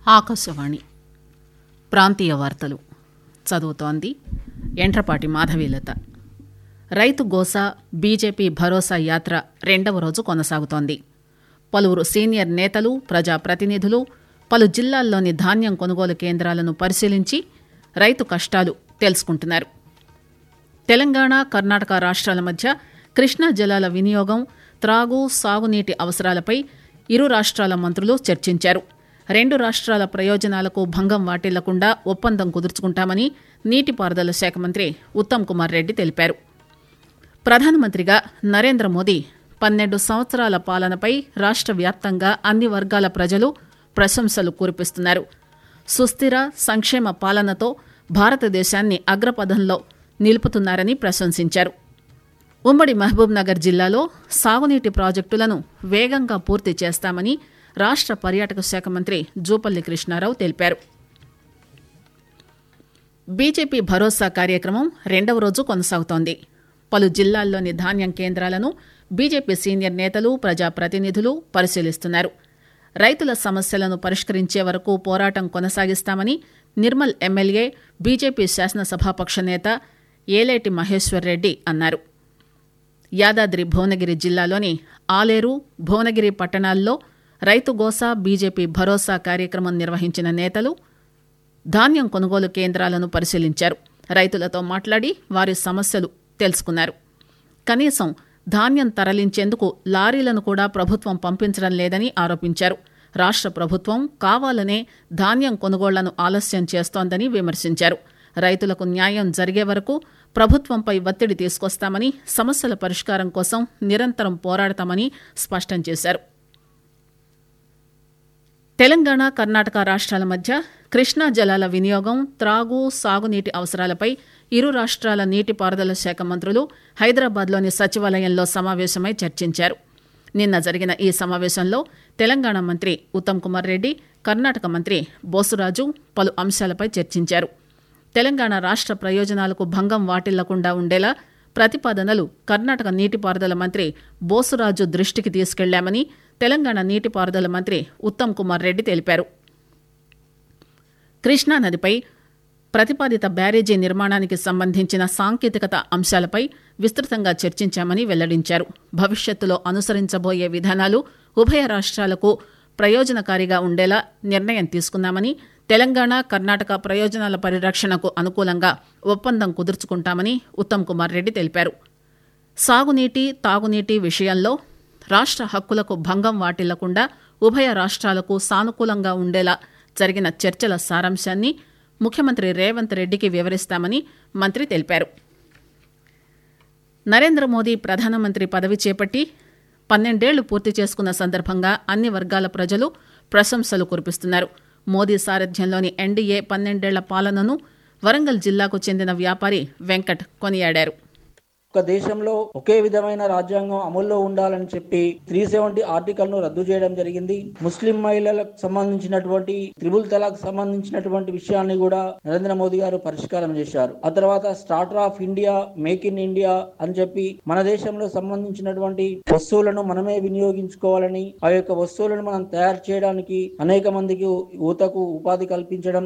ఆకాశవాణి ప్రాంతీయ వార్తలు చదువుతోంది ఎంట్రపాటి మాధవీలత రైతు గోసా బీజేపీ భరోసా యాత్ర రెండవ రోజు కొనసాగుతోంది పలువురు సీనియర్ నేతలు ప్రజాప్రతినిధులు పలు జిల్లాల్లోని ధాన్యం కొనుగోలు కేంద్రాలను పరిశీలించి రైతు కష్టాలు తెలుసుకుంటున్నారు తెలంగాణ కర్ణాటక రాష్ట్రాల మధ్య కృష్ణా జలాల వినియోగం త్రాగు సాగునీటి అవసరాలపై ఇరు రాష్ట్రాల మంత్రులు చర్చించారు రెండు రాష్ట్రాల ప్రయోజనాలకు భంగం వాటిల్లకుండా ఒప్పందం కుదుర్చుకుంటామని నీటిపారుదల శాఖ మంత్రి ఉత్తమ్ కుమార్ రెడ్డి తెలిపారు ప్రధానమంత్రిగా నరేంద్ర మోదీ పన్నెండు సంవత్సరాల పాలనపై రాష్ట్ర వ్యాప్తంగా అన్ని వర్గాల ప్రజలు ప్రశంసలు కురిపిస్తున్నారు సుస్థిర సంక్షేమ పాలనతో భారతదేశాన్ని అగ్రపథంలో నిలుపుతున్నారని ప్రశంసించారు ఉమ్మడి మహబూబ్ నగర్ జిల్లాలో సాగునీటి ప్రాజెక్టులను వేగంగా పూర్తి చేస్తామని రాష్ట్ర పర్యాటక శాఖ మంత్రి జూపల్లి కృష్ణారావు తెలిపారు బీజేపీ భరోసా కార్యక్రమం రెండవ రోజు కొనసాగుతోంది పలు జిల్లాల్లోని ధాన్యం కేంద్రాలను బీజేపీ సీనియర్ నేతలు ప్రజాప్రతినిధులు పరిశీలిస్తున్నారు రైతుల సమస్యలను పరిష్కరించే వరకు పోరాటం కొనసాగిస్తామని నిర్మల్ ఎమ్మెల్యే బీజేపీ శాసనసభాపక్ష నేత ఏలేటి మహేశ్వర్ రెడ్డి అన్నారు యాదాద్రి భువనగిరి జిల్లాలోని ఆలేరు భువనగిరి పట్టణాల్లో రైతు గోసా బీజేపీ భరోసా కార్యక్రమం నిర్వహించిన నేతలు ధాన్యం కొనుగోలు కేంద్రాలను పరిశీలించారు రైతులతో మాట్లాడి వారి సమస్యలు తెలుసుకున్నారు కనీసం ధాన్యం తరలించేందుకు లారీలను కూడా ప్రభుత్వం పంపించడం లేదని ఆరోపించారు రాష్ట్ర ప్రభుత్వం కావాలనే ధాన్యం కొనుగోళ్లను ఆలస్యం చేస్తోందని విమర్శించారు రైతులకు న్యాయం జరిగే వరకు ప్రభుత్వంపై ఒత్తిడి తీసుకొస్తామని సమస్యల పరిష్కారం కోసం నిరంతరం పోరాడతామని స్పష్టం చేశారు తెలంగాణ కర్ణాటక రాష్ట్రాల మధ్య కృష్ణా జలాల వినియోగం త్రాగు సాగునీటి అవసరాలపై ఇరు రాష్ట్రాల నీటిపారుదల శాఖ మంత్రులు హైదరాబాద్లోని సచివాలయంలో సమావేశమై చర్చించారు నిన్న జరిగిన ఈ సమావేశంలో తెలంగాణ మంత్రి ఉత్తమ్ కుమార్ రెడ్డి కర్ణాటక మంత్రి బోసురాజు పలు అంశాలపై చర్చించారు తెలంగాణ రాష్ట్ర ప్రయోజనాలకు భంగం వాటిల్లకుండా ఉండేలా ప్రతిపాదనలు కర్ణాటక నీటిపారుదల మంత్రి బోసురాజు దృష్టికి తీసుకెళ్లామని తెలంగాణ నీటిపారుదల మంత్రి ఉత్తమ్ కుమార్ రెడ్డి తెలిపారు కృష్ణానదిపై ప్రతిపాదిత బ్యారేజీ నిర్మాణానికి సంబంధించిన సాంకేతికత అంశాలపై విస్తృతంగా చర్చించామని వెల్లడించారు భవిష్యత్తులో అనుసరించబోయే విధానాలు ఉభయ రాష్ట్రాలకు ప్రయోజనకారిగా ఉండేలా నిర్ణయం తీసుకున్నామని తెలంగాణ కర్ణాటక ప్రయోజనాల పరిరక్షణకు అనుకూలంగా ఒప్పందం కుదుర్చుకుంటామని ఉత్తమ్ కుమార్ రెడ్డి తెలిపారు సాగునీటి తాగునీటి విషయంలో రాష్ట్ర హక్కులకు భంగం వాటిల్లకుండా ఉభయ రాష్ట్రాలకు సానుకూలంగా ఉండేలా జరిగిన చర్చల సారాంశాన్ని ముఖ్యమంత్రి రేవంత్ రెడ్డికి వివరిస్తామని మంత్రి తెలిపారు నరేంద్ర మోదీ ప్రధానమంత్రి పదవి చేపట్టి పన్నెండేళ్లు పూర్తి చేసుకున్న సందర్భంగా అన్ని వర్గాల ప్రజలు ప్రశంసలు కురిపిస్తున్నారు మోదీ సారథ్యంలోని ఎన్డీఏ పన్నెండేళ్ల పాలనను వరంగల్ జిల్లాకు చెందిన వ్యాపారి వెంకట్ కొనియాడారు ఒక దేశంలో ఒకే విధమైన రాజ్యాంగం అమల్లో ఉండాలని చెప్పి త్రీ సెవెంటీ ఆర్టికల్ ను రద్దు చేయడం జరిగింది ముస్లిం మహిళలకు సంబంధించినటువంటి త్రిబుల్ తలాక్ సంబంధించినటువంటి విషయాన్ని కూడా నరేంద్ర మోదీ గారు పరిష్కారం చేశారు ఆ తర్వాత starter of India make in India అని చెప్పి మన దేశంలో సంబంధించినటువంటి వస్తువులను మనమే వినియోగించుకోవాలని ఆ యొక్క వస్తువులను మనం తయారు చేయడానికి అనేక మందికి యువతకు ఉపాధి కల్పించడం